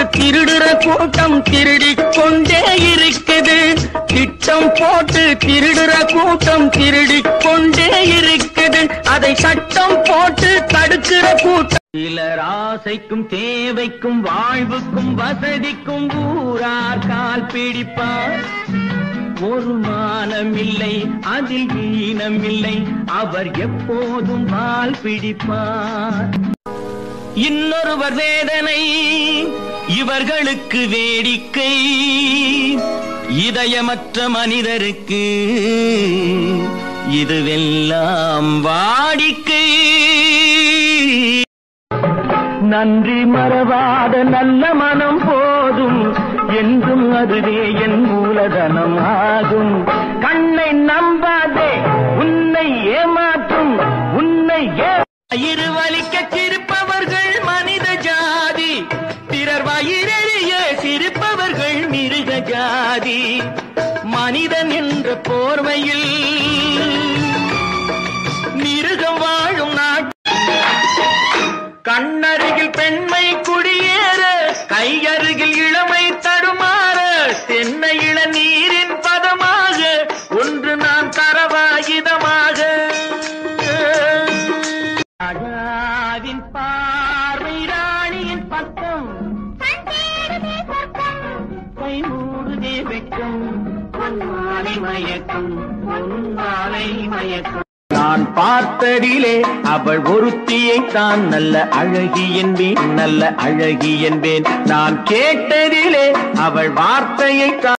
திருடுற கூட்டம் திருடிக் கொண்டே இருக்குது திட்டம் போட்டு திருடுற கூட்டம் திருடிக் கொண்டே இருக்குது அதை சட்டம் போட்டு தடுக்கிற கூட்டம் சிலர் ஆசைக்கும் தேவைக்கும் வாழ்வுக்கும் வசதிக்கும் ஊரார் கால் பிடிப்பார் ஒரு மானமில்லை அதில் ஈனமில்லை அவர் எப்போதும் பால் பிடிப்பார் இன்னொருவர் வேதனை இவர்களுக்கு வேடிக்கை இதயமற்ற மனிதருக்கு இதுவெல்லாம் வாடிக்கை நன்றி மறவாத நல்ல மனம் போதும் என்றும் அதுவே என் மூலதனம் ஆகும் கண்ணை நம்பாதே உன்னை ஏமாற்றும் உன்னை ஏ இருவலிக்க சிரிப்பவர்கள் மனித ஜாதி பிறர் வயிறெறிய சிரிப்பவர்கள் மிருக ஜாதி மனிதன் என்ற போர்வையில் மிருகம் வாழும் நாட்டு கண்ணருகில் பெண்மை குடியேற கையருகில் இளமை தடுமாற தென்னை இளநீரின் பதமாக ஒன்று நான் தரவாயுதமாக ராஜாவின் பார்வை ராணியின் பக்கம் கை மூடுதே வெட்கம் பொன்மாலை மயக்கம் பொன்மாலை மயக்கம் நான் பார்த்ததிலே அவள் ஒருத்தியை தான் நல்ல அழகி என்பேன் நல்ல அழகி என்பேன் நான் கேட்டதிலே அவள் வார்த்தையை தான்